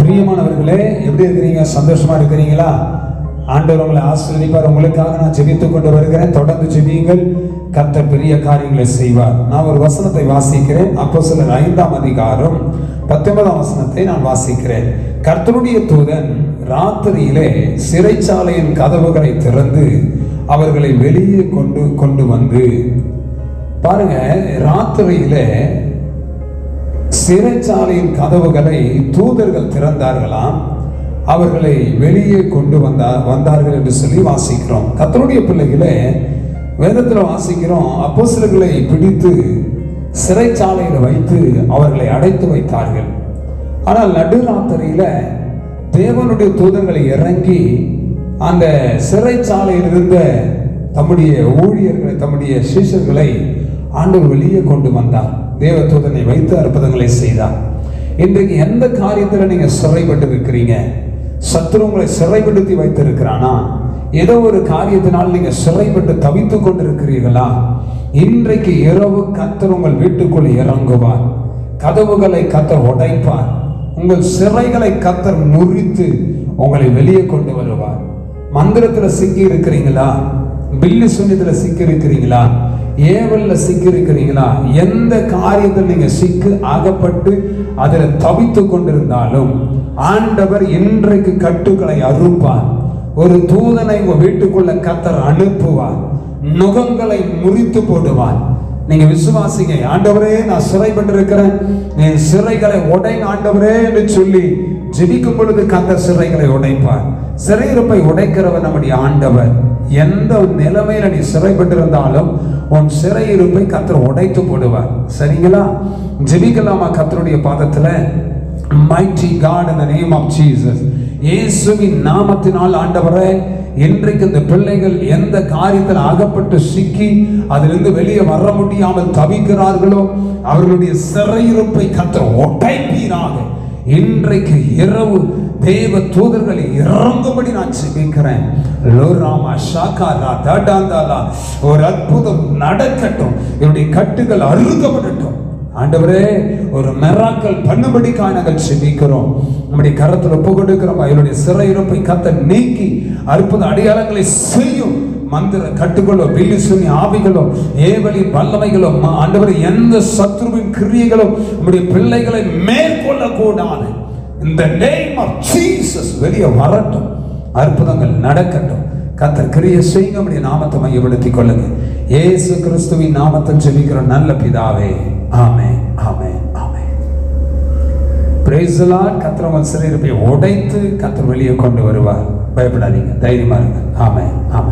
பிரியமானவர்களே எப்படி இருக்கிறீங்க சந்தோஷமா இருக்கிறீங்களா ஆண்டவர் உங்களை ஆசீர்வதிப்பார் உங்களுக்காக நான் ஜெபித்துக் கொண்டு வருகிறேன் தொடர்ந்து ஜெபியுங்கள் கர்த்தர் பெரிய காரியங்களை செய்வார் நான் ஒரு வசனத்தை வாசிக்கிறேன் அப்போ சிலர் ஐந்தாம் அதிகாரம் பத்தொன்பதாம் வசனத்தை நான் வாசிக்கிறேன் கர்த்தருடைய தூதன் ராத்திரியிலே சிறைச்சாலையின் கதவுகளை திறந்து அவர்களை வெளியே கொண்டு கொண்டு வந்து பாருங்க ராத்திரியிலே சிறைச்சாலையின் கதவுகளை தூதர்கள் திறந்தார்களாம் அவர்களை வெளியே கொண்டு வந்தா வந்தார்கள் என்று சொல்லி வாசிக்கிறோம் கத்தருடைய பிள்ளைகளே வேதத்தில் வாசிக்கிறோம் அப்போஸ்தலர்களை பிடித்து சிறைச்சாலையில் வைத்து அவர்களை அடைத்து வைத்தார்கள் ஆனால் நடுராத்திரியில தேவனுடைய தூதர்களை இறங்கி அந்த சிறைச்சாலையில் இருந்த தம்முடைய ஊழியர்களை தம்முடைய சீஷர்களை ஆண்டவர் வெளியே கொண்டு வந்தார் தேவ தூதனை வைத்து அற்புதங்களை செய்தார் இன்றைக்கு எந்த காரியத்துல நீங்க சிறைப்பட்டு இருக்கிறீங்க சத்துரு உங்களை சிறைப்படுத்தி வைத்திருக்கிறானா ஏதோ ஒரு காரியத்தினால் நீங்க சிறைப்பட்டு தவித்துக் கொண்டிருக்கிறீர்களா இன்றைக்கு இரவு கத்தர் உங்கள் வீட்டுக்குள் இறங்குவார் கதவுகளை கத்தர் உடைப்பார் உங்கள் சிறைகளை கத்தர் முறித்து உங்களை வெளியே கொண்டு வருவார் மந்திரத்துல சிக்கி இருக்கிறீங்களா பில்லு சுனியத்துல சிக்கி இருக்கிறீங்களா ஏவல்ல சிக்கி இருக்கிறீங்களா எந்த காரியத்தில் நீங்க சிக்கு அகப்பட்டு அதில் தவித்து கொண்டிருந்தாலும் ஆண்டவர் இன்றைக்கு கட்டுக்களை அறுப்பார் ஒரு தூதனை உங்க வீட்டுக்குள்ள கத்தர் அனுப்புவார் நுகங்களை முறித்து போடுவார் நீங்க விசுவாசிங்க ஆண்டவரே நான் சிறைப்பட்டிருக்கிறேன் என் சிறைகளை உடை ஆண்டவரே என்று சொல்லி ஜெபிக்கும் பொழுது கத்த சிறைகளை உடைப்பார் சிறையிருப்பை உடைக்கிறவர் நம்முடைய ஆண்டவர் எந்த நிலைமையில நீ சிறைப்பட்டிருந்தாலும் உன் சிறையிருப்பை கத்தர் உடைத்து போடுவார் சரிங்களா ஜெபிக்கலாமா கத்தருடைய பாதத்துல mighty God in the name of Jesus இயேசுவின் நாமத்தினால் ஆண்டவரே இன்றைக்கு இந்த பிள்ளைகள் எந்த காரியத்தில் அகப்பட்டு சிக்கி அதிலிருந்து வெளியே வர முடியாமல் தவிக்கிறார்களோ அவர்களுடைய சிறையிருப்பை கத்த உடைப்பீராக இன்றைக்கு இரவு தேவ தூதர்களை இறங்கும்படி நான் ஜெபிக்கிறேன் லோராமா ஷாக்காரா தடாந்தாலா ஒரு அற்புதம் நடக்கட்டும் இவருடைய கட்டுகள் அறுக்கப்படட்டும் ஆண்டவரே ஒரு மெராக்கல் பண்ணும்படிக்காக நாங்கள் செபிக்கிறோம் நம்முடைய கரத்தில் ஒப்பு கொடுக்கிறோம் அவருடைய சிறையிருப்பை கத்த நீக்கி அற்புத அடையாளங்களை செய்யும் மந்திர கட்டுகளோ பில்லி சுனி ஆவிகளோ ஏவலின் வல்லமைகளோ ம- ஆண்டவரே எந்த சத்ருவின் கிரியைகளோ நம்முடைய பிள்ளைகளை மேற்கொள்ள கூடாது இந்த நேம் ஆஃப் ஜீசஸ் வெளியே வரட்டும் அற்புதங்கள் நடக்கட்டும் கத்தர் கிரியை செய்யுங்க நம்முடைய நாமத்தை மையப்படுத்திக் கொள்ளுங்க இயேசு கிறிஸ்துவின் நாமத்தை ஜெபிக்கிற நல்ல பிதாவே ஆமே ஆமே ஆமே பிரைசலாட் கத்தர் உங்கள் சிறையிருப்பை உடைத்து கத்தர் வெளியே கொண்டு வருவார் பயப்படாதீங்க தைரியமா இருங்க ஆமே ஆமே